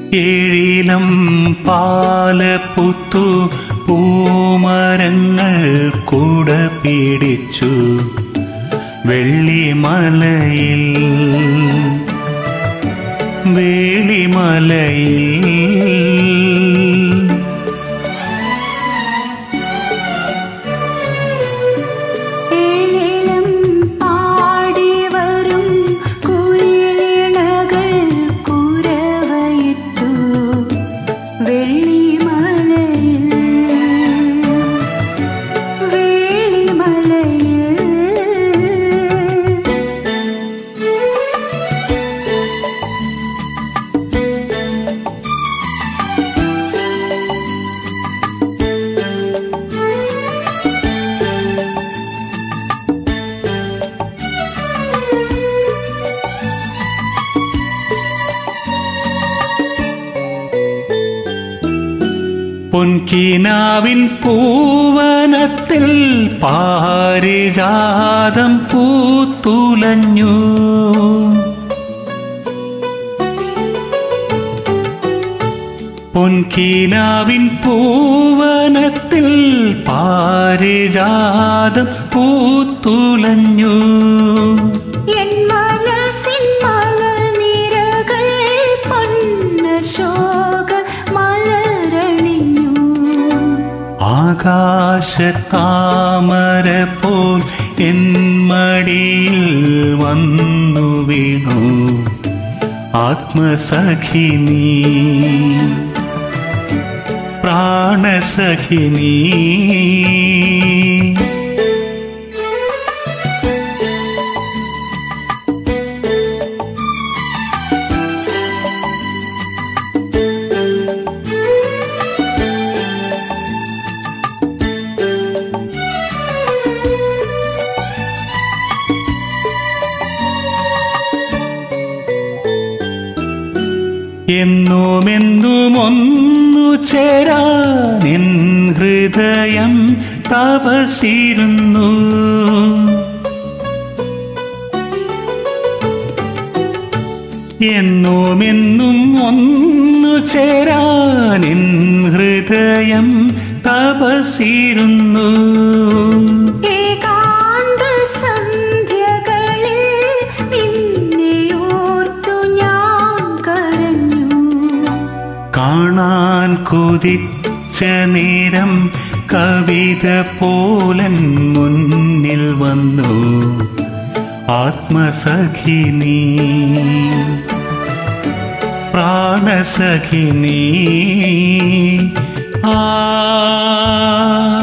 ഏഴിലം പാലപ്പുത്തു പൂമരങ്ങൾ കൂട പിടിച്ചു വെള്ളിമലയിൽ വേളിമലയിൽ ഏഴിലം പാടി വരും കുയിലിണകൾ കുരവയിട്ടു വെള്ളിമലയിൽ വേളിമലയിൽ പൊൻകിനാവിൻ പൂവനത്തിൽ പാരിജാതം പൂത്തുലഞ്ഞു പൊൻകിനാവിൻ പൂവനത്തിൽ പാരിജാതം പൂത്തുലഞ്ഞു എൻ മനസ്സിൻ മലനിരകൾ പൊന്നശോക മലരണിഞ്ഞു ആകാശത്താമര പോൽ എൻ മടിയിൽ വന്നു വീണു ആത്മസഖിനി പ്രാണസഖിനി എന്നുമെന്നും ഒന്നു ചേരാൻ എൻ ഹൃദയം തപസിരുന്നു എന്നുമെന്നും ഒന്നു ചേരാൻ എൻ ഹൃദയം തപസിരുന്നു ഏകാന്ത സന്ധ്യകളിൽ നിന്നെയോർത്തു ഞാൻ കരഞ്ഞു കാണാൻ കൊതിച്ച നേരം കവിത പോലൻ മുന്നിൽ വന്നു ആത്മസഖിനി പ്രാണസഖിനി ആ